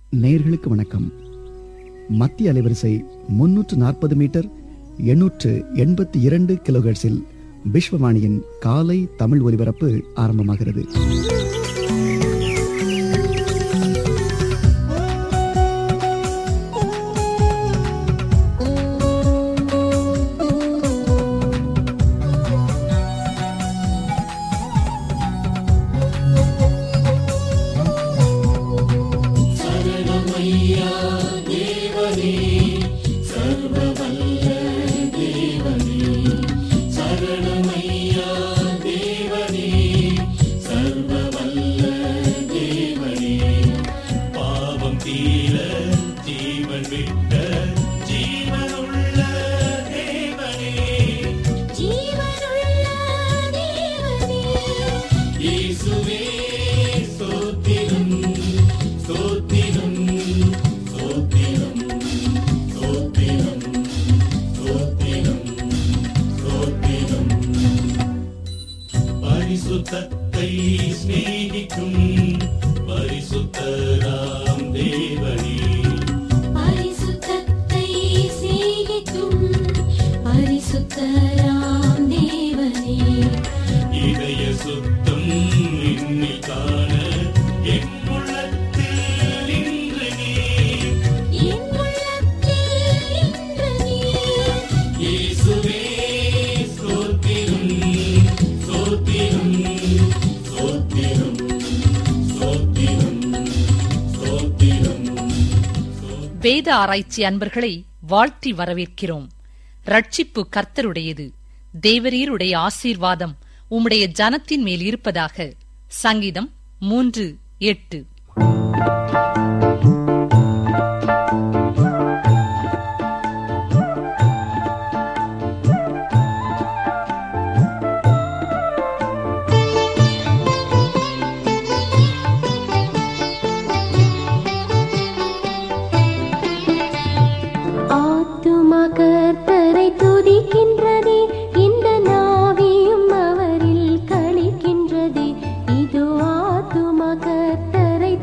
நேயர்களுக்கு வணக்கம் மத்திய அலைவரிசை முன்னூற்று நாற்பது மீட்டர் எண்ணூற்று எண்பத்தி இரண்டு கிலோஹெர்ட்ஸில் விஸ்வவாணியின் காலை தமிழ் ஒலிபரப்பு ஆரம்பமாகிறது பாவம் தீர ஜீவன் விட்ட ஜீவனுள்ள தேவனே ஜீவனுள்ள தேவனே இயேசுவே ஸ்தோத்திரம் ஸ்தோத்திரம் ஸ்தோத்திரம் ஸ்தோத்திரம் ஸ்தோத்திரம் ஸ்தோத்திரம் பரிசுத்தத்தை சிநேகிக்கும் பரிசுத்தராம் தேவனே பரிசுத்தத்தை சிநேகிக்கும் பரிசுத்தராம் தேவனே இதய சுத்தம் இன்னில் காண என் உள்ளத்தில் இன்று நீ என் உள்ளத்தில் இன்று நீர் இயேசுவே ஸ்தோத்திரம் ஸ்தோத்திரம் ஸ்தோத்திரம் ஸ்தோத்திரம் ஸ்தோத்திரம் வேத ஆராய்ச்சி அன்பர்களை வாழ்த்தி வரவேற்கிறோம் ரட்சிப்பு கர்த்தருடையது தேவரீருடைய ஆசீர்வாதம் உம்முடைய ஜனத்தின் மேல் இருப்பதாக சங்கீதம் மூன்று எட்டு ஆத்துமா கர்த்தரை துதிக்கின்றதே இந்த நாவியும் அவரில் களிக்கின்றதே இது ஆத்துமா கர்த்தரை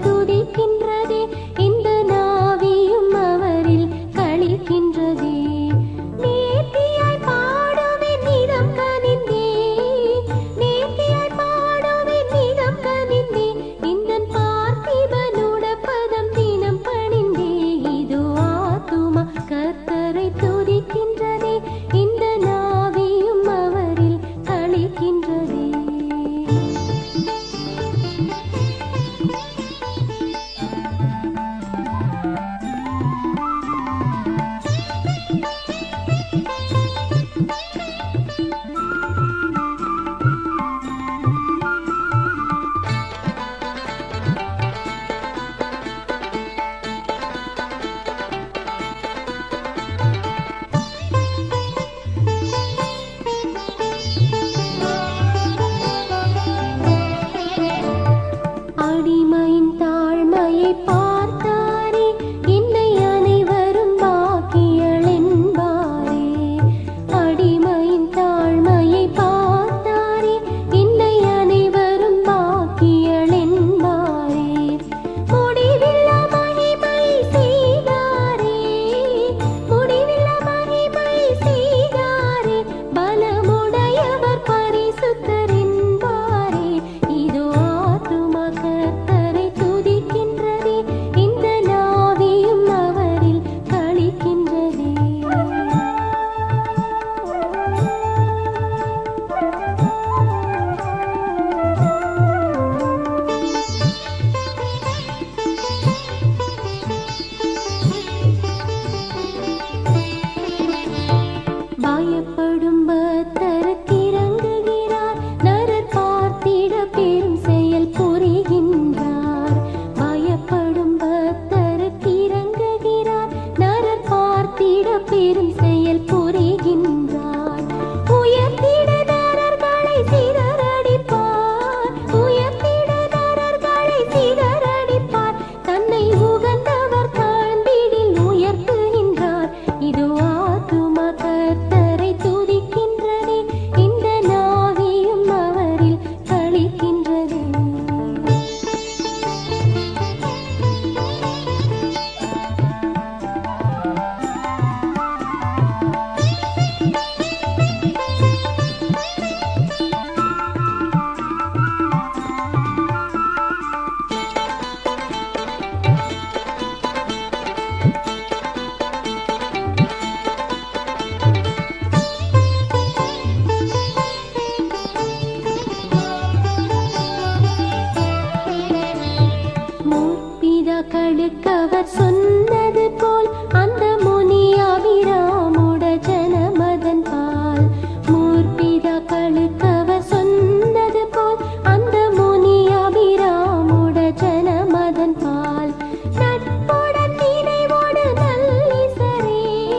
முற்பிதாக்களுக்கு அவர் சொன்னது போல் அந்த முனியாபிராமுட ஜனமதன் பால் முற்பிதாக்களுக்கு அவர் சொன்னது போல் அந்த முனியாபிராமுட ஜனமதன் பால் நட்புடன் நினைவோடு நல்லிசரே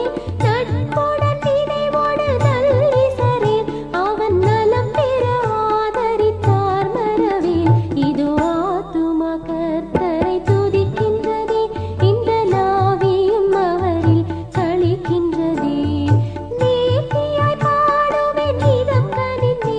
நட்புடன் நினைவோடு நல்லிசரே அவன் நலம் பெற ஆதரித்தார் மரவில் இதோ ஆத்துமா கர்த்தரை துதிக்கின்றதே இந்த நாவியும் அவரில் கழிக்கின்றதே நேர்த்தியாய் பாடுவேன் இதம் கனிந்தே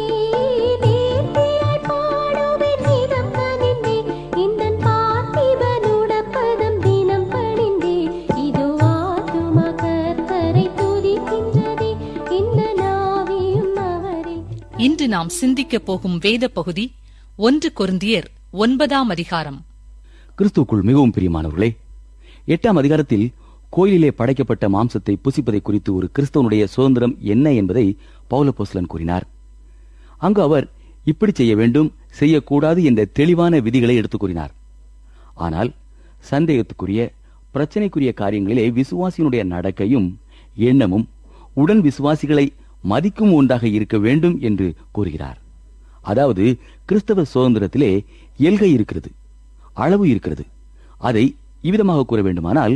நேர்த்தியாய் பாடுவேன் இதம் கனிந்தே இந்த பார்த்திபனுட பதம் தினம் பணிந்தே இதோ ஆத்துமா கர்த்தரை துதிக்கின்றதே இந்த நாவியும் அவரில் இன்று நாம் சிந்திக்கப் போகும் வேத பகுதி ஒன்று கொருந்தியர் ஒன்பதாம் அதிகாரம் கிறிஸ்துவுக்குள் மிகவும் பிரியமானவர்களே எட்டாம் அதிகாரத்தில் கோயிலிலே படைக்கப்பட்ட மாம்சத்தை புசிப்பதை குறித்து ஒரு கிறிஸ்தவனுடைய சுதந்திரம் என்ன என்பதை பவுலப்போஸ்லன் கூறினார் அங்கு அவர் இப்படி செய்ய வேண்டும் செய்யக்கூடாது என்ற தெளிவான விதிகளை எடுத்துக் கூறினார் ஆனால் சந்தேகத்துக்குரிய பிரச்சனைக்குரிய காரியங்களிலே விசுவாசியினுடைய நடக்கையும் எண்ணமும் உடன் விசுவாசிகளை மதிக்கும் ஒன்றாக இருக்க வேண்டும் என்று கூறுகிறார் அதாவது கிறிஸ்தவ சுதந்திரத்திலே எல்கை இருக்கிறது அளவு இருக்கிறது அதை இவ்விதமாக கூற வேண்டுமானால்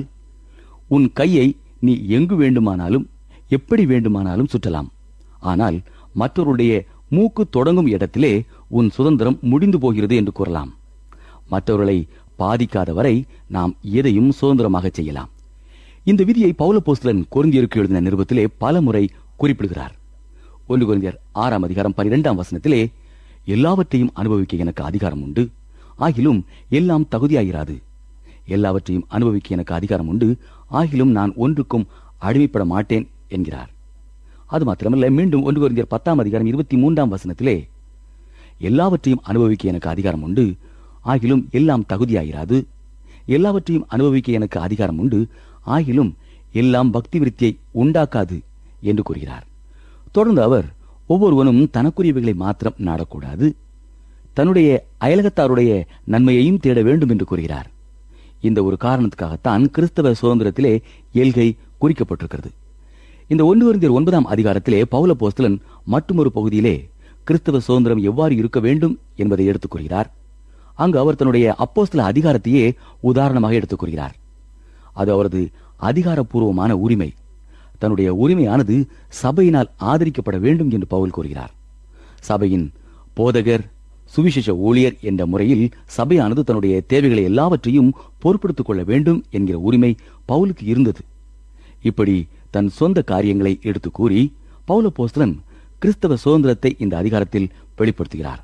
உன் கையை நீ எங்கு வேண்டுமானாலும் எப்படி வேண்டுமானாலும் சுற்றலாம் ஆனால் மற்றவருடைய மூக்கு தொடங்கும் இடத்திலே உன் சுதந்திரம் முடிந்து போகிறது என்று கூறலாம் மற்றவர்களை பாதிக்காத வரை நாம் எதையும் சுதந்திரமாக செய்யலாம் இந்த விதியை பவுலப்போஸ்தலன் கொரிந்தியருக்கு எழுதின நிருபத்திலே பல முறை குறிப்பிடுகிறார் ஒன்று கொரிந்தியர் ஆறாம் அதிகாரம் பனிரெண்டாம் வசனத்திலே எல்லாவற்றையும் அனுபவிக்க எனக்கு அதிகாரம் உண்டு ஆகிலும் எல்லாம் தகுதியாயிராது எல்லாவற்றையும் அனுபவிக்க எனக்கு அதிகாரம் உண்டு ஆகிலும் நான் ஒன்றுக்கும் அடிமைப்பட மாட்டேன் என்கிறார் அது மாத்திரமல்ல மீண்டும் ஒன்று கொரிந்தியர் பத்தாம் அதிகாரம் இருபத்தி மூன்றாம் வசனத்திலே எல்லாவற்றையும் அனுபவிக்க எனக்கு அதிகாரம் உண்டு ஆகிலும் எல்லாம் தகுதியாயிராது எல்லாவற்றையும் அனுபவிக்க எனக்கு அதிகாரம் உண்டு ஆகிலும் எல்லாம் பக்தி விருத்தியை உண்டாக்காது என்று கூறுகிறார் தொடர்ந்து அவர் ஒவ்வொருவனும் தனக்குரியவைகளை மாத்திரம் நாடக்கூடாது தன்னுடைய அயலகத்தாருடைய நன்மையையும் தேட வேண்டும் என்று கூறுகிறார் இந்த ஒரு காரணத்துக்காகத்தான் கிறிஸ்தவ சுதந்திரத்திலே எல்கை குறிக்கப்பட்டிருக்கிறது இந்த ஒன்று வருந்தியர் ஒன்பதாம் அதிகாரத்திலே பவுல போஸ்தலன் மற்றொரு பகுதியிலே கிறிஸ்தவ சுதந்திரம் எவ்வாறு இருக்க வேண்டும் என்பதை எடுத்துக் கூறுகிறார் அங்கு அவர் தன்னுடைய அப்போஸ்தல அதிகாரத்தையே உதாரணமாக எடுத்துக் கூறுகிறார் அது அவரது அதிகாரப்பூர்வமான உரிமை தன்னுடைய உரிமையானது சபையினால் ஆதரிக்கப்பட வேண்டும் என்று பவுல் கூறுகிறார் சபையின் போதகர் சுவிசேஷ ஊழியர் என்ற முறையில் சபையானது தன்னுடைய தேவைகளை எல்லாவற்றையும் பொறுப்படுத்திக் கொள்ள வேண்டும் என்கிற உரிமை பவுலுக்கு இருந்தது இப்படி தன் சொந்த காரியங்களை எடுத்து கூறி பவுல போஸ்தலன் கிறிஸ்தவ சுதந்திரத்தை இந்த அதிகாரத்தில் வெளிப்படுத்துகிறார்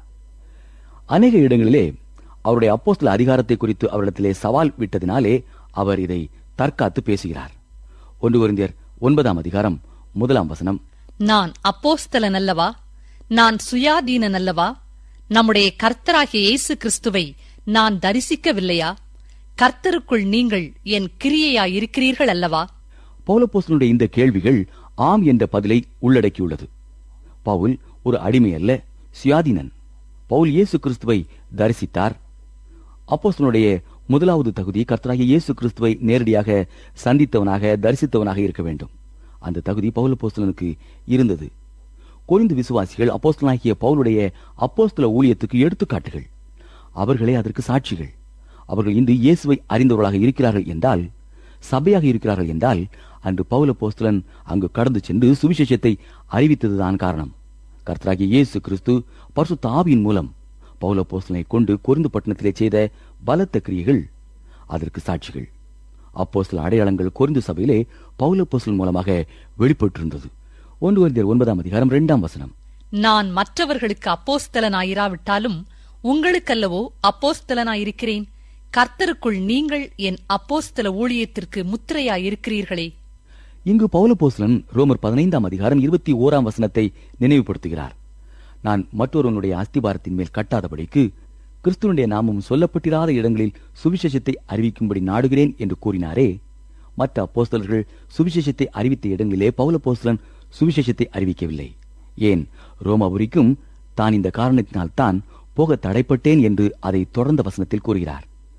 அநேக இடங்களிலே அவருடைய அப்போஸ்தல அதிகாரத்தை குறித்து அவரிடத்திலே சவால் விட்டதினாலே அவர் இதை தற்காத்து பேசுகிறார் ஒன்று கொரிந்தியர் ஒன்பதாம் அதிகாரம் முதலாம் வசனம் நான் அப்போஸ்தலன் அல்லவா நான் சுயாதீனன் அல்லவா நம்முடைய கர்த்தராகிய இயேசு கிறிஸ்துவை நான் தரிசிக்கவில்லையா கர்த்தருக்குள் நீங்கள் என் கிரியையாய் இருக்கிறீர்கள் அல்லவா பவுலப்போஸ்தலனுடைய இந்த கேள்விகள் ஆம் என்ற பதிலை உள்ளடக்கியுள்ளது பவுல் ஒரு அடிமை அல்ல சுயாதீனன் பவுல் இயேசு கிறிஸ்துவை தரிசித்தார் அப்போஸ்தலனுடைய முதலாவது தகுதி கர்த்தராகிய இயேசு கிறிஸ்துவை நேரடியாக சந்தித்தவனாக தரிசித்தவனாக இருக்க வேண்டும் அந்த தகுதி பவுலப்போஸ்தலனுக்கு இருந்தது கொரிந்து விசுவாசிகள் அப்போஸ்தலனாகிய பவுலுடைய அப்போஸ்தல ஊழியத்துக்கு எடுத்துக்காட்டுகள் அவர்களே அதற்கு சாட்சிகள் அவர்கள் இன்று இயேசுவை அறிந்தவர்களாக இருக்கிறார்கள் என்றால் சபையாக இருக்கிறார்கள் என்றால் அன்று பவுல போஸ்தலன் அங்கு கடந்து சென்று சுவிசேஷத்தை அறிவித்ததுதான் காரணம் கர்த்தராகிய இயேசு கிறிஸ்து பரிசுத்த ஆவியின் மூலம் பவுல போஸ்தலனை கொண்டு கொருந்து பட்டணத்திலே செய்த பலத்த கிரியைகள் அதற்கு சாட்சிகள் அப்போஸ்தல அடையாளங்கள் கொரிந்து சபையிலே பவுல போஸ்தலன் மூலமாக வெளிப்பட்டிருந்தது ஒன்று கொரிந்தியர் ஒன்பதாம் அதிகாரம் இரண்டாம் வசனம் நான் மற்றவர்களுக்கு அப்போஸ்தலனாயிராவிட்டாலும் உங்களுக்கல்லவோ அப்போஸ்தலனாயிருக்கிறேன் கர்த்தருக்குள் நீங்கள் என் அப்போஸ்தல ஊழியத்திற்கு முத்திரையாயிருக்கிறீர்களே இங்கு பவுலப்போஸ்தலன் ரோமர் பதினைந்தாம் அதிகாரம் இருபத்தி ஓராம் வசனத்தை நினைவுபடுத்துகிறார் நான் மற்றொருவனுடைய அஸ்திபாரத்தின் மேல் கட்டாதபடிக்கு கிறிஸ்துவனுடைய நாமம் சொல்லப்பட்டிராத இடங்களில் சுவிசேஷத்தை அறிவிக்கும்படி நாடுகிறேன் என்று கூறினாரே மற்ற அப்போஸ்தலர்கள் சுவிசேஷத்தை அறிவித்த இடங்களிலே பவுலப்போஸ்தலன் சுவிசேஷத்தை அறிவிக்கவில்லை ஏன் ரோமாபுரிக்கும் தான் இந்த காரணத்தினால் தான் போக தடைப்பட்டேன் என்று அதை தொடர்ந்த வசனத்தில் கூறுகிறார்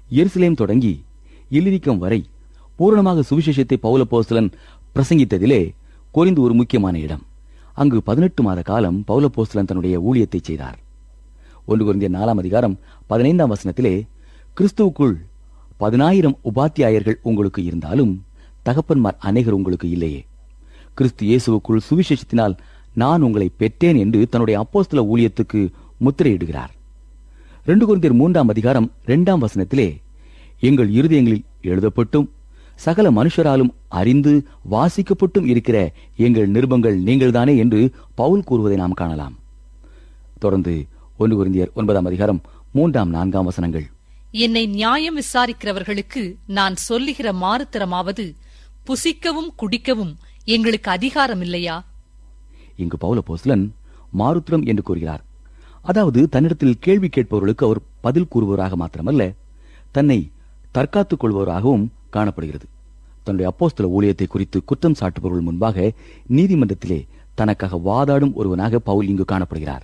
எருசலேம் தொடங்கி இல்லிரிக்கம் வரை பூரணமாக சுவிசேஷத்தை பவுலப்போஸ்தலன் பிரசங்கித்ததிலே கொரிந்து ஒரு முக்கியமான இடம் அங்கு பதினெட்டு மாத காலம் பவுலப்போஸ்தலன் தன்னுடைய ஊழியத்தை செய்தார் ஒன்று குருந்திய நாலாம் அதிகாரம் பதினைந்தாம் வசனத்திலே கிறிஸ்துவுக்குள் பதினாயிரம் உபாத்தியாயர்கள் உங்களுக்கு இருந்தாலும் தகப்பன்மார் அநேகர் உங்களுக்கு இல்லையே கிறிஸ்து இயேசுவுக்குள் சுவிசேஷத்தினால் நான் உங்களை பெற்றேன் என்று தன்னுடைய அப்போஸ்தல ஊழியத்துக்கு முத்திரையிடுகிறார் ரெண்டு குருந்தியர் மூன்றாம் அதிகாரம் இரண்டாம் வசனத்திலே எங்கள் இருதயங்களில் எழுதப்பட்டும் சகல மனுஷராலும் அறிந்து வாசிக்கப்பட்டும் இருக்கிற எங்கள் நிருபங்கள் நீங்கள்தானே என்று பவுல் கூறுவதை நாம் காணலாம் தொடர்ந்து ஒன்று குருந்தியர் ஒன்பதாம் அதிகாரம் மூன்றாம் நான்காம் வசனங்கள் என்னை நியாயம் விசாரிக்கிறவர்களுக்கு நான் சொல்லுகிற மாறுத்தரமாவது புசிக்கவும் குடிக்கவும் எங்களுக்கு அதிகாரம் இல்லையா இங்கு பவுலப்போஸ்தலன் மாருத்திரம் என்று கூறுகிறார் அதாவது தன்னிடத்தில் கேள்வி கேட்பவர்களுக்கு அவர் பதில் கூறுபவராக மாத்திரமல்ல தன்னை தற்காத்துக் கொள்பவராகவும் காணப்படுகிறது தன்னுடைய அப்போஸ்தல ஊழியத்தை குறித்து குற்றம் சாட்டுபவர்கள் முன்பாக நீதிமன்றத்திலே தனக்காக வாதாடும் ஒருவனாக பவுல் இங்கு காணப்படுகிறார்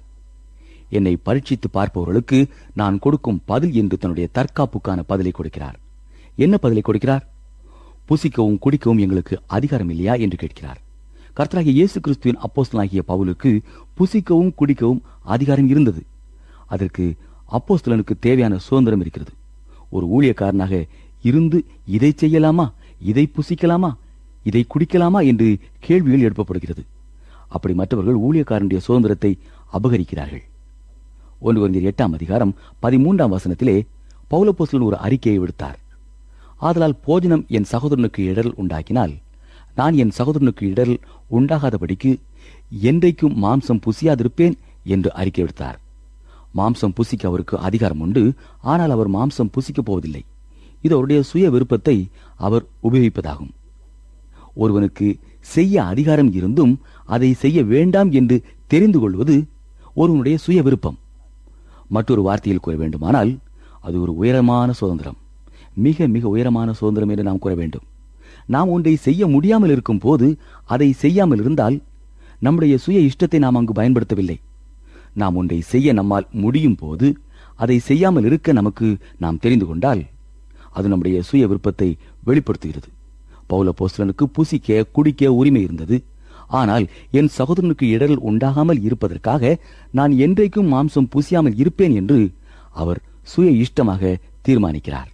என்னை பரீட்சித்து பார்ப்பவர்களுக்கு நான் கொடுக்கும் பதில் என்று தன்னுடைய தற்காப்புக்கான பதிலை கொடுக்கிறார் என்ன பதிலை கொடுக்கிறார் புசிக்கவும் குடிக்கவும் எங்களுக்கு அதிகாரம் இல்லையா என்று கேட்கிறார் கர்த்தராகிய இயேசு கிறிஸ்துவின் அப்போஸ்தலனாகிய பவுலுக்கு புசிக்கவும் குடிக்கவும் அதிகாரம் இருந்தது அதற்கு அப்போஸ்தலனுக்கு தேவையான சுதந்திரம் இருக்கிறது ஒரு ஊழியக்காரனாக இருந்து இதை செய்யலாமா இதை புசிக்கலாமா இதை குடிக்கலாமா என்று கேள்விகள் எழுப்பப்படுகிறது அப்படி மற்றவர்கள் ஊழியக்காரனுடைய சுதந்திரத்தை அபகரிக்கிறார்கள் ஒன்று குருந்தியர் எட்டாம் அதிகாரம் பதிமூன்றாம் வசனத்திலே பௌலப்போஸ்தலன் ஒரு அறிக்கையை விடுத்தார் ஆதலால் போஜனம் என் சகோதரனுக்கு இடரல் உண்டாக்கினால் நான் என் சகோதரனுக்கு இடரல் உண்டாகாதபடிக்கு என்றைக்கும் மாம்சம் புசியாதிருப்பேன் என்று அறிக்கை விடுத்தார் மாம்சம் புசிக்க அவருக்கு அதிகாரம் உண்டு ஆனால் அவர் மாம்சம் புசிக்கப் போவதில்லை இது அவருடைய சுய விருப்பத்தை அவர் உபயோகிப்பதாகும் ஒருவனுக்கு செய்ய அதிகாரம் இருந்தும் அதை செய்ய வேண்டாம் என்று தெரிந்து கொள்வது ஒருவனுடைய சுய விருப்பம் மற்றொரு வார்த்தையில் கூற வேண்டுமானால் அது ஒரு உயரமான சுதந்திரம் மிக மிக உயரமான சுதந்திரம் என்று நாம் கூற வேண்டும் நாம் ஒன்றை செய்ய முடியாமல் இருக்கும் போது அதை செய்யாமல் இருந்தால் நம்முடைய சுய இஷ்டத்தை நாம் அங்கு பயன்படுத்தவில்லை நாம் ஒன்றை செய்ய நம்மால் முடியும் போது அதை செய்யாமல் இருக்க நமக்கு நாம் தெரிந்து கொண்டால் அது நம்முடைய சுய விருப்பத்தை வெளிப்படுத்துகிறது பவுல போஸ்தலனுக்கு புசிக்க குடிக்க உரிமை இருந்தது ஆனால் என் சகோதரனுக்கு இடரல் உண்டாகாமல் இருப்பதற்காக நான் என்றைக்கும் மாம்சம் புசியாமல் இருப்பேன் என்று அவர் சுய இஷ்டமாக தீர்மானிக்கிறார்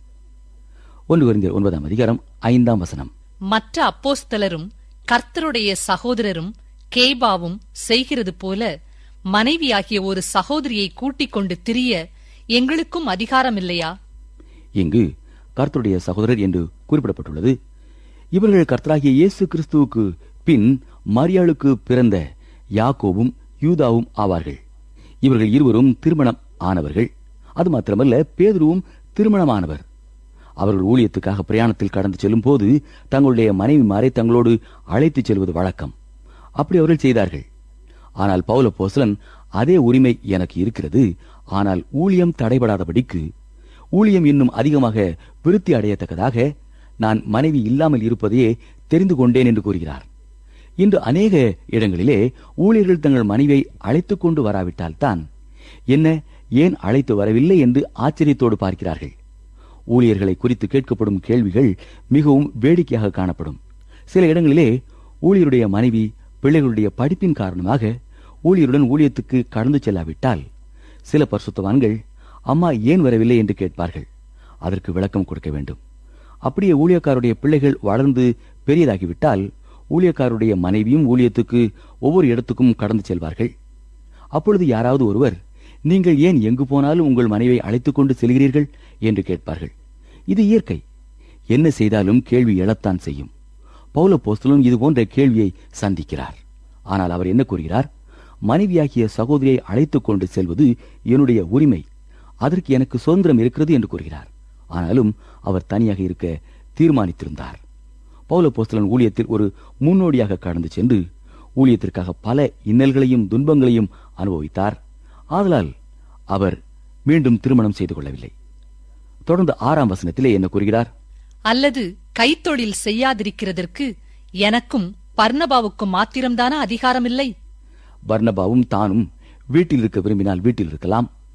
ஒன்று குருந்தியர் ஒன்பதாம் அதிகாரம் ஐந்தாம் வசனம் மற்ற அப்போஸ்தலரும் கர்த்தருடைய சகோதரரும் கேபாவும் செய்கிறது போல மனைவியாகிய ஒரு சகோதரியை கூட்டிக் கொண்டு திரிய எங்களுக்கும் அதிகாரம் இல்லையா இங்கு கர்த்தருடைய சகோதரர் என்று குறிப்பிடப்பட்டுள்ளது இவர்கள் கர்த்தராகிய இயேசு கிறிஸ்துவுக்கு பின் மரியாளுக்கு பிறந்த யாக்கோவும் யூதாவும் ஆவார்கள் இவர்கள் இருவரும் திருமணம் ஆனவர்கள் அது மாத்திரமல்ல பேதுருவும் திருமணமானவர் அவர்கள் ஊழியத்துக்காக பிரயாணத்தில் கடந்து செல்லும் போது தங்களுடைய மனைவிமாரை தங்களோடு அழைத்துச் செல்வது வழக்கம் அப்படி அவர்கள் செய்தார்கள் ஆனால் பவுல போசலன் அதே உரிமை எனக்கு இருக்கிறது ஆனால் ஊழியம் தடைபடாதபடிக்கு ஊழியம் இன்னும் அதிகமாக விருத்தி அடையத்தக்கதாக நான் மனைவி இல்லாமல் இருப்பதையே தெரிந்து கொண்டேன் என்று கூறுகிறார் இன்று அநேக இடங்களிலே ஊழியர்கள் தங்கள் மனைவியை அழைத்துக் கொண்டு வராவிட்டால்தான் என்ன ஏன் அழைத்து வரவில்லை என்று ஆச்சரியத்தோடு பார்க்கிறார்கள் ஊழியர்களை குறித்து கேட்கப்படும் கேள்விகள் மிகவும் வேடிக்கையாக காணப்படும் சில இடங்களிலே ஊழியருடைய மனைவி பிள்ளைகளுடைய படிப்பின் காரணமாக ஊழியருடன் ஊழியத்துக்கு கடந்து செல்லாவிட்டால் சில பரிசுத்தவான்கள் அம்மா ஏன் வரவில்லை என்று கேட்பார்கள் அதற்கு விளக்கம் கொடுக்க வேண்டும் அப்படியே ஊழியக்காருடைய பிள்ளைகள் வளர்ந்து பெரியதாகிவிட்டால் ஊழியக்காருடைய மனைவியும் ஊழியத்துக்கு ஒவ்வொரு இடத்துக்கும் கடந்து செல்வார்கள் அப்பொழுது யாராவது ஒருவர் நீங்கள் ஏன் எங்கு போனாலும் உங்கள் மனைவியை அழைத்துக் கொண்டு செல்கிறீர்கள் என்று கேட்பார்கள் இது இயற்கை என்ன செய்தாலும் கேள்வி எழத்தான் செய்யும் பௌல போஸ்தலும் இது போன்ற கேள்வியை சந்திக்கிறார் ஆனால் அவர் என்ன கூறுகிறார் மனைவியாகிய சகோதரியை அழைத்துக் கொண்டு செல்வது என்னுடைய உரிமை அதற்கு எனக்கு சுதந்திரம் இருக்கிறது என்று கூறுகிறார் ஆனாலும் அவர் தனியாக இருக்க தீர்மானித்திருந்தார் பௌல போஸ்தலன் ஊழியத்தில் ஒரு முன்னோடியாக கடந்து சென்று ஊழியத்திற்காக பல இன்னல்களையும் துன்பங்களையும் அனுபவித்தார் ஆதலால் அவர் மீண்டும் திருமணம் செய்து கொள்ளவில்லை தொடர்ந்து ஆறாம் வசனத்திலே என்ன கூறுகிறார் அல்லது கைத்தொழில் செய்யாதிருக்கிறதற்கு எனக்கும் பர்ணபாவுக்கும் மாத்திரம்தானா அதிகாரமில்லை பர்னபாவும் தானும் வீட்டில் இருக்க விரும்பினால் வீட்டில் இருக்கலாம்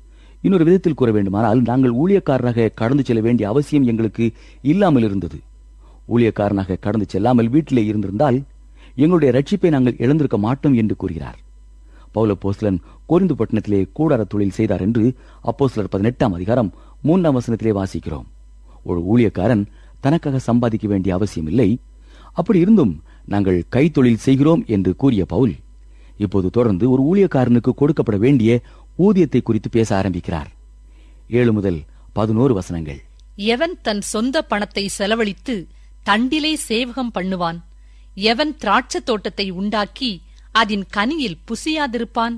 இன்னொரு விதத்தில் கூற வேண்டுமானால் நாங்கள் ஊழியக்காரராக கடந்து செல்ல வேண்டிய அவசியம் எங்களுக்கு இல்லாமல் இருந்தது ஊழியக்காரனாக கடந்து செல்லாமல் வீட்டிலே இருந்திருந்தால் எங்களுடைய ரட்சிப்பை நாங்கள் இழந்திருக்க மாட்டோம் என்று கூறுகிறார் பவுல போஸ்லன் கோரிந்து பட்டணத்திலே கூடார தொழில் செய்தார் என்று அப்போஸ்லர் பதினெட்டாம் அதிகாரம் மூன்றாம் வசனத்திலே வாசிக்கிறோம் ஒரு ஊழியக்காரன் தனக்காக சம்பாதிக்க வேண்டிய அவசியம் இல்லை அப்படி இருந்தும் நாங்கள் கைத்தொழில் செய்கிறோம் என்று கூறிய பவுல் இப்போது தொடர்ந்து ஒரு ஊழியக்காரனுக்கு கொடுக்கப்பட வேண்டிய ஊதியத்தை குறித்து பேச ஆரம்பிக்கிறார் ஏழு முதல் பதினோரு வசனங்கள் எவன் தன் சொந்த பணத்தை செலவழித்து தண்டிலே சேவகம் பண்ணுவான் எவன் திராட்சத் தோட்டத்தை உண்டாக்கி அதின் கனியில் புசியாதிருப்பான்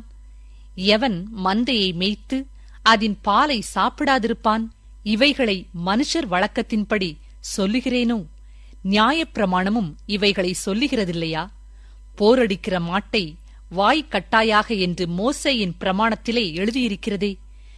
எவன் மந்தையை மேய்த்து அதின் பாலை சாப்பிடாதிருப்பான் இவைகளை மனுஷர் வழக்கத்தின்படி சொல்லுகிறேனோ நியாயப்பிரமாணமும் இவைகளை சொல்லுகிறதில்லையா போரடிக்கிற மாட்டை வாய் கட்டாயாக என்று மோசேயின் பிரமாணத்திலே எழுதியிருக்கிறதே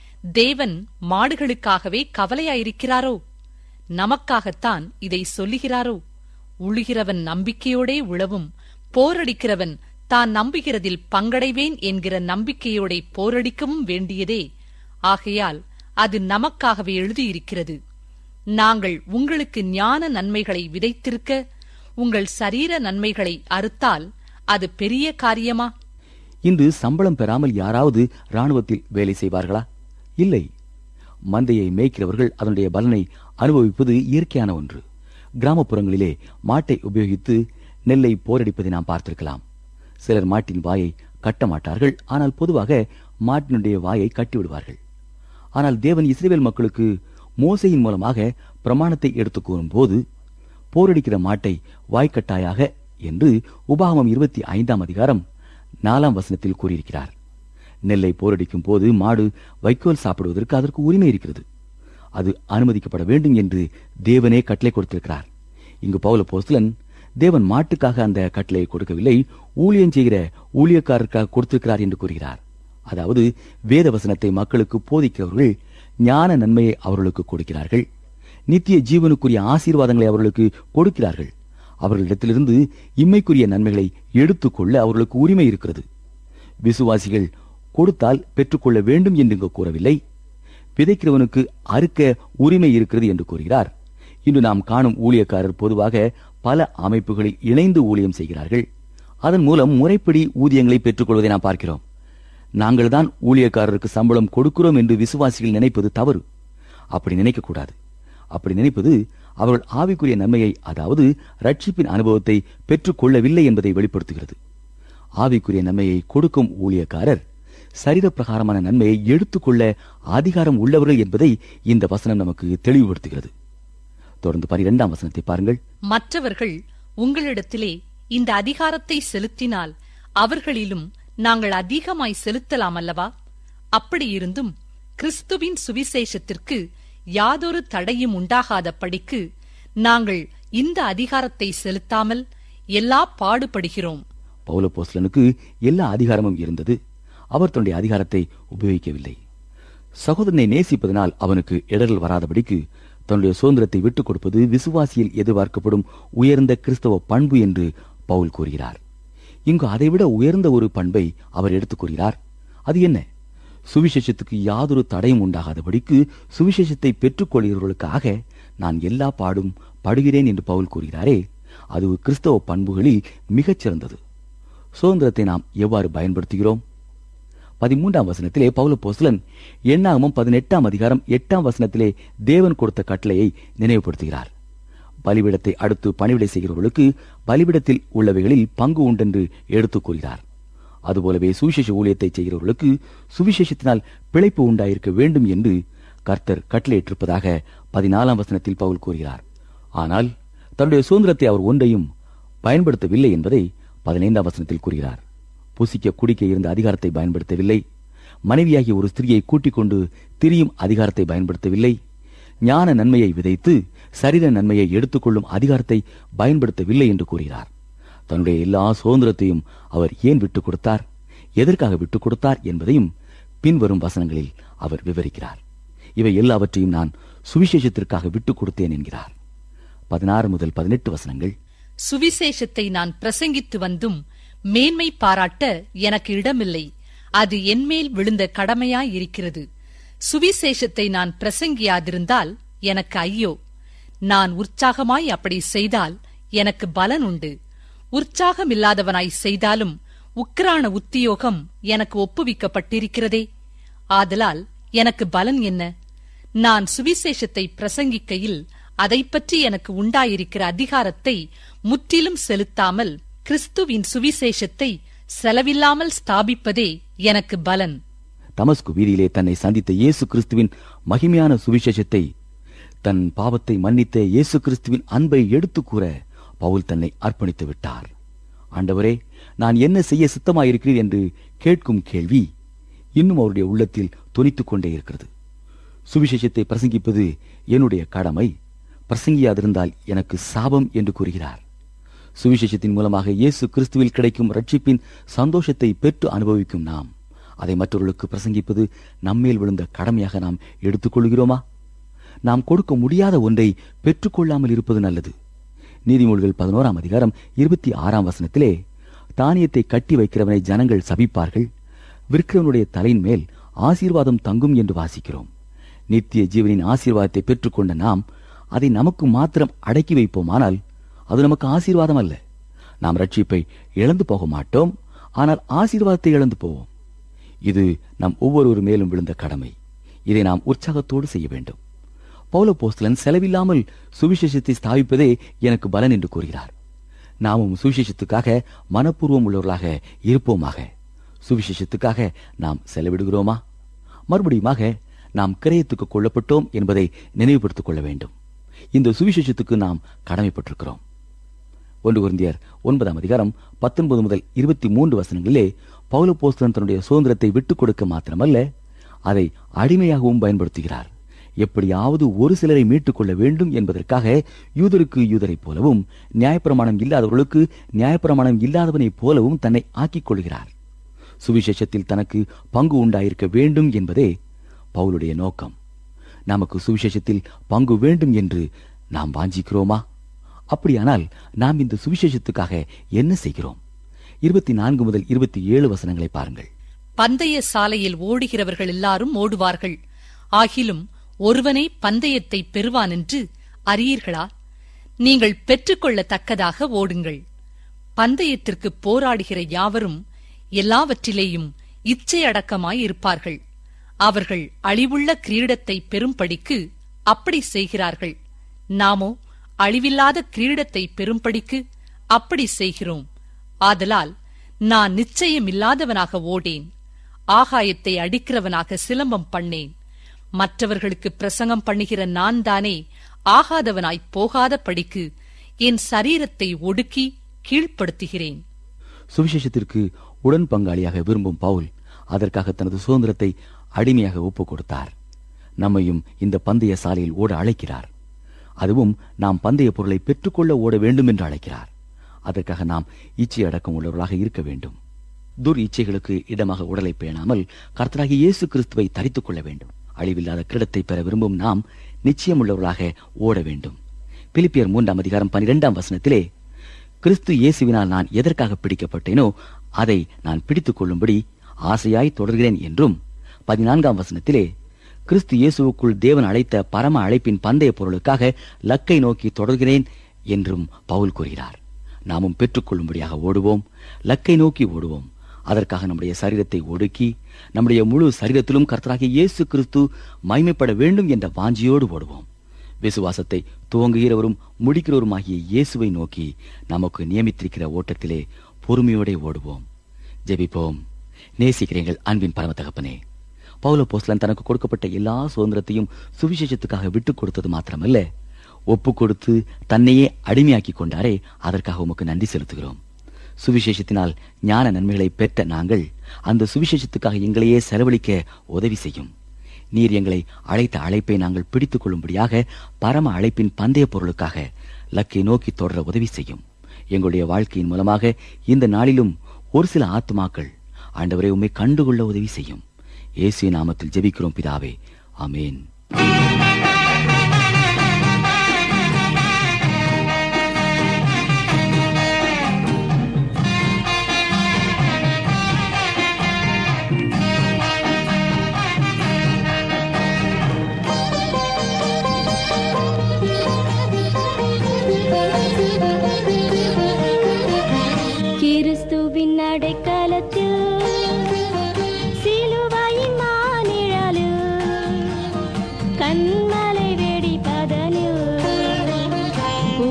தேவன் மாடுகளுக்காகவே கவலையாயிருக்கிறாரோ நமக்காகத்தான் இதை சொல்லுகிறாரோ உழுகிறவன் நம்பிக்கையோடே உழவும் போரடிக்கிறவன் தான் நம்புகிறதில் பங்கடைவேன் என்கிற நம்பிக்கையோடே போரடிக்கவும் வேண்டியதே ஆகையால் அது நமக்காகவே எழுதியிருக்கிறது நாங்கள் உங்களுக்கு ஞான நன்மைகளை விதைத்திருக்க உங்கள் சரீர நன்மைகளை அறுத்தால் அது பெரிய காரியமா இன்று சம்பளம் பெறாமல் யாராவது ராணுவத்தில் வேலை செய்வார்களா இல்லை மந்தையை மேய்க்கிறவர்கள் அதனுடைய பலனை அனுபவிப்பது இயற்கையான ஒன்று கிராமப்புறங்களிலே மாட்டை உபயோகித்து நெல்லை போரடிப்பதை நாம் பார்த்திருக்கலாம் சிலர் மாட்டின் வாயை கட்ட மாட்டார்கள் ஆனால் பொதுவாக மாட்டினுடைய வாயை கட்டிவிடுவார்கள் ஆனால் தேவன் இஸ்ரேல் மக்களுக்கு மோசையின் மூலமாக பிரமாணத்தை எடுத்துக் கூறும்போது போரடிக்கிற மாட்டை வாய்க்கட்டாயாக என்று உபாகமம் இருபத்தி ஐந்தாம் அதிகாரம் நாலாம் வசனத்தில் கூறியிருக்கிறார் நெல்லை போரடிக்கும் போது மாடு வைக்கோல் சாப்பிடுவதற்கு அதற்கு உரிமை இருக்கிறது அது அனுமதிக்கப்பட வேண்டும் என்று தேவனே கட்டளை கொடுத்திருக்கிறார் இங்கு பவுல போஸ்தலன் தேவன் மாட்டுக்காக அந்த கட்டளையை கொடுக்கவில்லை ஊழியம் செய்கிற ஊழியக்காரருக்காக கொடுத்திருக்கிறார் என்று கூறுகிறார் அதாவது வேத வசனத்தை மக்களுக்கு போதிக்கிறவர்கள் ஞான நன்மையை அவர்களுக்கு கொடுக்கிறார்கள் நித்திய ஜீவனுக்குரிய ஆசீர்வாதங்களை அவர்களுக்கு கொடுக்கிறார்கள் அவர்களிடத்திலிருந்து இம்மைக்குரிய நன்மைகளை எடுத்துக்கொள்ள அவர்களுக்கு உரிமை இருக்கிறது விசுவாசிகள் கொடுத்தால் பெற்றுக்கொள்ள வேண்டும் என்று இங்கு கூறவில்லை விதைக்கிறவனுக்கு அறுக்க உரிமை இருக்கிறது என்று கூறுகிறார் இன்று நாம் காணும் ஊழியக்காரர் பொதுவாக பல அமைப்புகளில் இணைந்து ஊழியம் செய்கிறார்கள் அதன் மூலம் முறைப்படி ஊதியங்களை பெற்றுக்கொள்வதை நாம் பார்க்கிறோம் நாங்கள் தான் ஊழியக்காரருக்கு சம்பளம் கொடுக்கிறோம் என்று விசுவாசிகள் நினைப்பது தவறு அப்படி நினைக்கக்கூடாது அப்படி நினைப்பது அவர்கள் ஆவிக்குரிய நன்மையை அதாவது ரட்சிப்பின் அனுபவத்தை பெற்றுக்கொள்ளவில்லை என்பதை வெளிப்படுத்துகிறது ஆவிக்குரிய நன்மையை கொடுக்கும் ஊழியக்காரர் சரீரப்பிரகாரமான நன்மையை எடுத்துக்கொள்ள அதிகாரம் உள்ளவர்கள் என்பதை இந்த வசனம் நமக்கு தெளிவுபடுத்துகிறது தொடர்ந்து பனிரெண்டாம் வசனத்தை பாருங்கள் மற்றவர்கள் உங்களிடத்திலே இந்த அதிகாரத்தை செலுத்தினால் அவர்களிலும் நாங்கள் அதிகமாய் செலுத்தலாம் அல்லவா அப்படியிருந்தும் கிறிஸ்துவின் சுவிசேஷத்திற்கு யாதொரு தடையும் உண்டாகாதபடிக்கு நாங்கள் இந்த அதிகாரத்தை செலுத்தாமல் எல்லா பாடுபடுகிறோம் பவுலப்போஸ்லனுக்கு எல்லா அதிகாரமும் இருந்தது அவர் தன்னுடைய அதிகாரத்தை உபயோகிக்கவில்லை சகோதரனை நேசிப்பதனால் அவனுக்கு இடரல் வராதபடிக்கு தன்னுடைய சுதந்திரத்தை விட்டுக் கொடுப்பது விசுவாசியில் எதிர்பார்க்கப்படும் உயர்ந்த கிறிஸ்தவ பண்பு என்று பவுல் கூறுகிறார் இங்கு அதைவிட உயர்ந்த ஒரு பண்பை அவர் எடுத்துக் கூறுகிறார் அது என்ன சுவிசேஷத்துக்கு யாதொரு தடையும் உண்டாகாதபடிக்கு சுவிசேஷத்தை பெற்றுக்கொள்கிறவர்களுக்காக நான் எல்லா பாடும் படுகிறேன் என்று பவுல் கூறுகிறாரே அது கிறிஸ்தவ பண்புகளில் மிகச் சிறந்தது சுதந்திரத்தை நாம் எவ்வாறு பயன்படுத்துகிறோம் பதிமூன்றாம் வசனத்திலே பவுல போஸ்லன் எண்ணாகமும் பதினெட்டாம் அதிகாரம் எட்டாம் வசனத்திலே தேவன் கொடுத்த கட்டளையை நினைவுபடுத்துகிறார் பலிபிடத்தை அடுத்து பணிவிடை செய்கிறவர்களுக்கு பலிபிடத்தில் உள்ளவைகளில் பங்கு உண்டென்று எடுத்துக் கூறுகிறார் அதுபோலவே சுவிசேஷ ஊழியத்தை செய்கிறவர்களுக்கு சுவிசேஷத்தினால் பிழைப்பு உண்டாயிருக்க வேண்டும் என்று கர்த்தர் கட்டளையிட்டிருப்பதாக பதினாலாம் வசனத்தில் பவுல் கூறுகிறார் ஆனால் தன்னுடைய சுதந்திரத்தை அவர் ஒன்றையும் பயன்படுத்தவில்லை என்பதை பதினைந்தாம் வசனத்தில் கூறுகிறார் புசிக்க குடிக்க இருந்த அதிகாரத்தை பயன்படுத்தவில்லை மனைவியாகிய ஒரு ஸ்திரியை கூட்டிக் கொண்டு திரியும் அதிகாரத்தை பயன்படுத்தவில்லை ஞான நன்மையை விதைத்து சரீர நன்மையை எடுத்துக்கொள்ளும் அதிகாரத்தை பயன்படுத்தவில்லை என்று கூறுகிறார் தன்னுடைய எல்லா சுதந்திரத்தையும் அவர் ஏன் விட்டுக் கொடுத்தார் எதற்காக விட்டுக் கொடுத்தார் என்பதையும் பின்வரும் வசனங்களில் அவர் விவரிக்கிறார் இவை எல்லாவற்றையும் நான் சுவிசேஷத்திற்காக விட்டுக் கொடுத்தேன் என்கிறார் பதினாறு முதல் பதினெட்டு வசனங்கள் சுவிசேஷத்தை நான் பிரசங்கித்து வந்தும் மேன்மை பாராட்ட எனக்கு இடமில்லை அது என்மேல் விழுந்த கடமையாயிருக்கிறது சுவிசேஷத்தை நான் பிரசங்கியாதிருந்தால் எனக்கு ஐயோ நான் உற்சாகமாய் அப்படி செய்தால் எனக்கு பலன் உண்டு உற்சாகமில்லாதவனாய் செய்தாலும் உக்கிரான உத்தியோகம் எனக்கு ஒப்புவிக்கப்பட்டிருக்கிறதே ஆதலால் எனக்கு பலன் என்ன நான் சுவிசேஷத்தை பிரசங்கிக்கையில் அதைப் பற்றி எனக்கு உண்டாயிருக்கிற அதிகாரத்தை முற்றிலும் செலுத்தாமல் கிறிஸ்துவின் சுவிசேஷத்தை செலவில்லாமல் ஸ்தாபிப்பதே எனக்கு பலன் தமஸ்கு வீதியிலே தன்னை சந்தித்த இயேசு கிறிஸ்துவின் மகிமையான சுவிசேஷத்தை தன் பாவத்தை மன்னித்த இயேசு கிறிஸ்துவின் அன்பை எடுத்துக் கூற பவுல் தன்னை அர்ப்பணித்து விட்டார் ஆண்டவரே நான் என்ன செய்ய சித்தமாயிருக்கிறீர் என்று கேட்கும் கேள்வி இன்னும் அவருடைய உள்ளத்தில் தொனித்துக் கொண்டே இருக்கிறது சுவிசேஷத்தை பிரசங்கிப்பது என்னுடைய கடமை பிரசங்கியாதிருந்தால் எனக்கு சாபம் என்று கூறுகிறார் சுவிசேஷத்தின் மூலமாக இயேசு கிறிஸ்துவில் கிடைக்கும் ரட்சிப்பின் சந்தோஷத்தை பெற்று அனுபவிக்கும் நாம் அதை மற்றவர்களுக்கு பிரசங்கிப்பது நம்மேல் விழுந்த கடமையாக நாம் எடுத்துக்கொள்கிறோமா நாம் கொடுக்க முடியாத ஒன்றை பெற்றுக்கொள்ளாமல் இருப்பது நல்லது நீதிமொழிகள் பதினோராம் அதிகாரம் இருபத்தி ஆறாம் வசனத்திலே தானியத்தை கட்டி வைக்கிறவனை ஜனங்கள் சபிப்பார்கள் விற்கிறவனுடைய தலையின் மேல் ஆசீர்வாதம் தங்கும் என்று வாசிக்கிறோம் நித்திய ஜீவனின் ஆசீர்வாதத்தை பெற்றுக்கொண்ட நாம் அதை நமக்கு மாத்திரம் அடக்கி வைப்போமானால் அது நமக்கு ஆசீர்வாதம் அல்ல நாம் ரட்சிப்பை இழந்து போக மாட்டோம் ஆனால் ஆசீர்வாதத்தை இழந்து போவோம் இது நம் ஒவ்வொருவர் மேலும் விழுந்த கடமை இதை நாம் உற்சாகத்தோடு செய்ய வேண்டும் பௌல போஸ்தலன் செலவில்லாமல் சுவிசேஷத்தை ஸ்தாபிப்பதே எனக்கு பலன் என்று கூறுகிறார் நாமும் சுவிசேஷத்துக்காக மனப்பூர்வம் உள்ளவர்களாக இருப்போமாக சுவிசேஷத்துக்காக நாம் செலவிடுகிறோமா மறுபடியுமாக நாம் கிரயத்துக்கு கொள்ளப்பட்டோம் என்பதை நினைவுபடுத்திக் கொள்ள வேண்டும் இந்த சுவிசேஷத்துக்கு நாம் கடமைப்பட்டிருக்கிறோம் ஒன்று குருந்தியர் ஒன்பதாம் அதிகாரம் பத்தொன்பது முதல் இருபத்தி மூன்று வசனங்களிலே பவுல போஸ்தலன் தன்னுடைய சுதந்திரத்தை விட்டுக் கொடுக்க மாத்திரமல்ல அதை அடிமையாகவும் பயன்படுத்துகிறார் எப்படியாவது ஒரு சிலரை மீட்டுக் கொள்ள வேண்டும் என்பதற்காக யூதருக்கு யூதரைப் போலவும் நியாயப்பிரமாணம் இல்லாதவர்களுக்கு நியாயப்பிரமாணம் இல்லாதவனைப் போலவும் தன்னை ஆக்கிக் கொள்கிறார் சுவிசேஷத்தில் தனக்கு பங்கு உண்டாயிருக்க வேண்டும் என்பதே பவுலுடைய நோக்கம் நமக்கு சுவிசேஷத்தில் பங்கு வேண்டும் என்று நாம் வாஞ்சிக்கிறோமா அப்படியானால் நாம் இந்த சுவிசேஷத்துக்காக என்ன செய்கிறோம் இருபத்தி நான்கு முதல் இருபத்தி ஏழு வசனங்களை பாருங்கள் பந்தய சாலையில் ஓடுகிறவர்கள் எல்லாரும் ஓடுவார்கள் ஆகிலும் ஒருவனே பந்தயத்தை பெறுவான் என்று அறியீர்களா நீங்கள் பெற்றுக்கொள்ளத்தக்கதாக ஓடுங்கள் பந்தயத்திற்கு போராடுகிற யாவரும் எல்லாவற்றிலேயும் இச்சையடக்கமாய் இருப்பார்கள் அவர்கள் அழிவுள்ள கிரீடத்தை பெறும்படிக்கு அப்படி செய்கிறார்கள் நாமோ அழிவில்லாத கிரீடத்தை பெறும்படிக்கு அப்படி செய்கிறோம் ஆதலால் நான் நிச்சயமில்லாதவனாக ஓடேன் ஆகாயத்தை அடிக்கிறவனாக சிலம்பம் பண்ணேன் மற்றவர்களுக்கு பிரசங்கம் பண்ணுகிற நான் தானே ஆகாதவனாய் போகாத படிக்கு என் சரீரத்தை ஒடுக்கி கீழ்ப்படுத்துகிறேன் சுவிசேஷத்திற்கு உடன் பங்காளியாக விரும்பும் பவுல் அதற்காக தனது சுதந்திரத்தை அடிமையாக ஒப்புக் கொடுத்தார் நம்மையும் இந்த பந்தய சாலையில் ஓட அழைக்கிறார் அதுவும் நாம் பந்தய பொருளை பெற்றுக்கொள்ள ஓட வேண்டும் என்று அழைக்கிறார் அதற்காக நாம் இச்சை அடக்கம் உள்ளவர்களாக இருக்க வேண்டும் துர் இச்சைகளுக்கு இடமாக உடலை பேணாமல் கர்த்தராகி இயேசு கிறிஸ்துவை தரித்துக் கொள்ள வேண்டும் அழிவில்லாத கிரீடத்தை பெற விரும்பும் நாம் நிச்சயம் உள்ளவர்களாக ஓட வேண்டும் பிலிப்பியர் மூன்றாம் அதிகாரம் பனிரெண்டாம் வசனத்திலே கிறிஸ்து இயேசுவினால் நான் எதற்காக பிடிக்கப்பட்டேனோ அதை நான் பிடித்துக் கொள்ளும்படி ஆசையாய் தொடர்கிறேன் என்றும் பதினான்காம் வசனத்திலே கிறிஸ்து இயேசுவுக்குள் தேவன் அழைத்த பரம அழைப்பின் பந்தய பொருளுக்காக லக்கை நோக்கி தொடர்கிறேன் என்றும் பவுல் கூறுகிறார் நாமும் பெற்றுக்கொள்ளும்படியாக ஓடுவோம் லக்கை நோக்கி ஓடுவோம் அதற்காக நம்முடைய சரீரத்தை ஒடுக்கி நம்முடைய முழு சரீரத்திலும் கர்த்தராகிய இயேசு கிறிஸ்து மகிமைப்பட வேண்டும் என்ற வாஞ்சியோடு ஓடுவோம் விசுவாசத்தை துவங்குகிறவரும் முடிக்கிறவருமாகிய இயேசுவை நோக்கி நமக்கு நியமித்திருக்கிற ஓட்டத்திலே பொறுமையோடே ஓடுவோம் ஜெபிப்போம் நேசிக்கிறீங்கள் அன்பின் பரம தகப்பனே பவுல போஸ்லன் தனக்கு கொடுக்கப்பட்ட எல்லா சுதந்திரத்தையும் சுவிசேஷத்துக்காக விட்டுக் கொடுத்தது மாத்திரமல்ல ஒப்பு கொடுத்து தன்னையே அடிமையாக்கி கொண்டாரே அதற்காக உமக்கு நன்றி செலுத்துகிறோம் சுவிசேஷத்தினால் ஞான நன்மைகளை பெற்ற நாங்கள் அந்த சுவிசேஷத்துக்காக எங்களையே செலவழிக்க உதவி செய்யும் நீர் எங்களை அழைத்த அழைப்பை நாங்கள் பிடித்துக் கொள்ளும்படியாக பரம அழைப்பின் பந்தய பொருளுக்காக லக்கை நோக்கி தொடர உதவி செய்யும் எங்களுடைய வாழ்க்கையின் மூலமாக இந்த நாளிலும் ஒரு சில ஆத்துமாக்கள் ஆண்டவரை உம்மை கண்டுகொள்ள உதவி செய்யும் இயேசு நாமத்தில் ஜெபிக்கிறோம் பிதாவே ஆமென்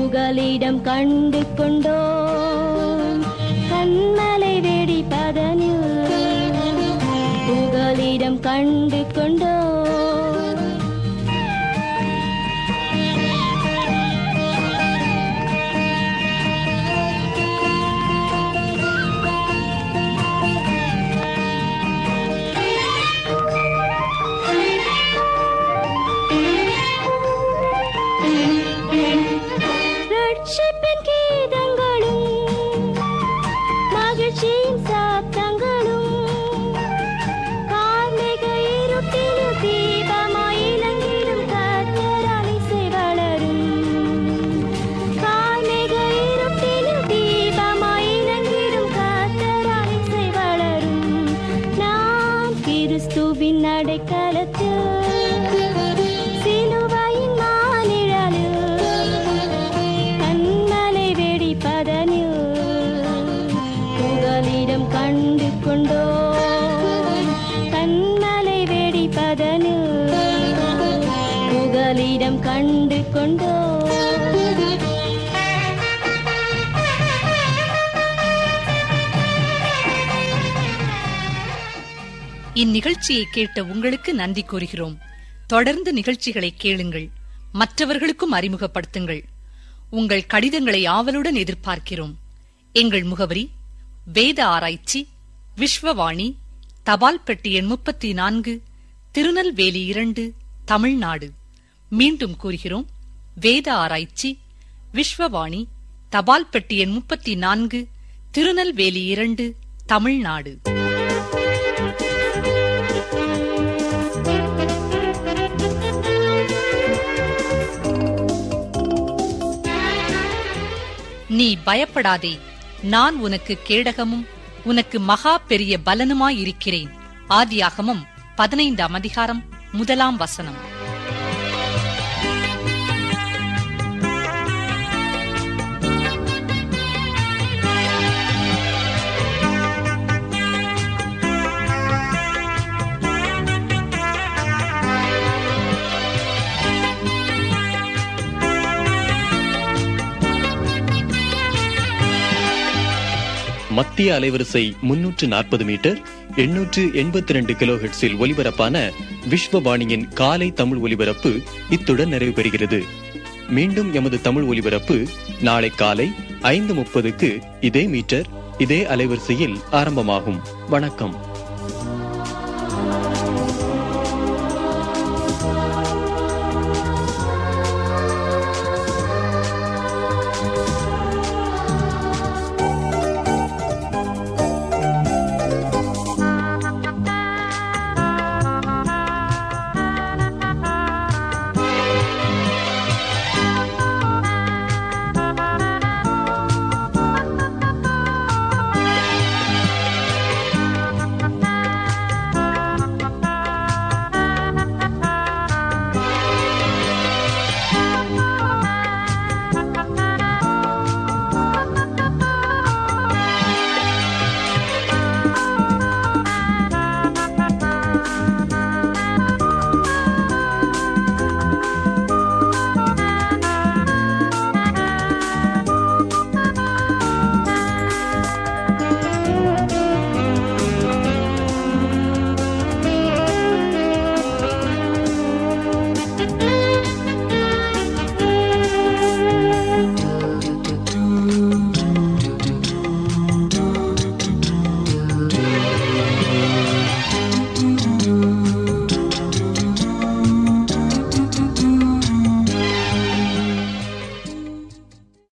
புகலிடம் கண்டு கொண்டோம் கண்மலை வெடிப்பதனில் புகலிடம் கண்டு கொண்டோம் ரட்சிப்பின் கீதங்களும் மகிழ்ச்சியின் சாத்தங்களும் கார்மிக இருட்டில் தீபமாய் இலங்கிடும் கர்த்தரால் இசை வளரும் கார்மிக இருட்டில் தீபமாய் இலங்கிடும் கர்த்தரால் இசை வளரும் நாம் கிறிஸ்துவின் அடைக்கலத்தில் சிலுவையின் மானிழலில் கண்மலை வெடிப்பதனில் புகலிடம் கண்டு கொண்டோம் கண்மலை வெடிப்பதனில் புகலிடம் கண்டு கொண்டோம் இந்நிகழ்ச்சியை கேட்ட உங்களுக்கு நன்றி கூறுகிறோம் தொடர்ந்து நிகழ்ச்சிகளை கேளுங்கள் மற்றவர்களுக்கும் அறிமுகப்படுத்துங்கள் உங்கள் கடிதங்களை ஆவலுடன் எதிர்பார்க்கிறோம் எங்கள் முகவரி வேத ஆராய்ச்சி விஸ்வவாணி தபால் பெட்டி எண் முப்பத்தி நான்கு திருநெல்வேலி இரண்டு தமிழ்நாடு மீண்டும் கூறுகிறோம் வேத ஆராய்ச்சி விஸ்வவாணி தபால் பெட்டி எண் முப்பத்தி நான்கு திருநெல்வேலி இரண்டு தமிழ்நாடு நீ பயப்படாதே நான் உனக்கு கேடகமும் உனக்கு மகா பெரிய பலனுமாயிருக்கிறேன் ஆதியாகமம் பதினைந்தாம் அதிகாரம் முதலாம் வசனம் மத்திய அலைவரிசை முன்னூற்று நாற்பது மீட்டர் எண்ணூற்று எண்பத்தி ரெண்டு கிலோ ஹெட்ஸில் ஒலிபரப்பான விஸ்வவாணியின் காலை தமிழ் ஒலிபரப்பு இத்துடன் நிறைவு பெறுகிறது மீண்டும் எமது தமிழ் ஒலிபரப்பு நாளை காலை ஐந்து முப்பதுக்கு இதே மீட்டர் இதே அலைவரிசையில் ஆரம்பமாகும் வணக்கம்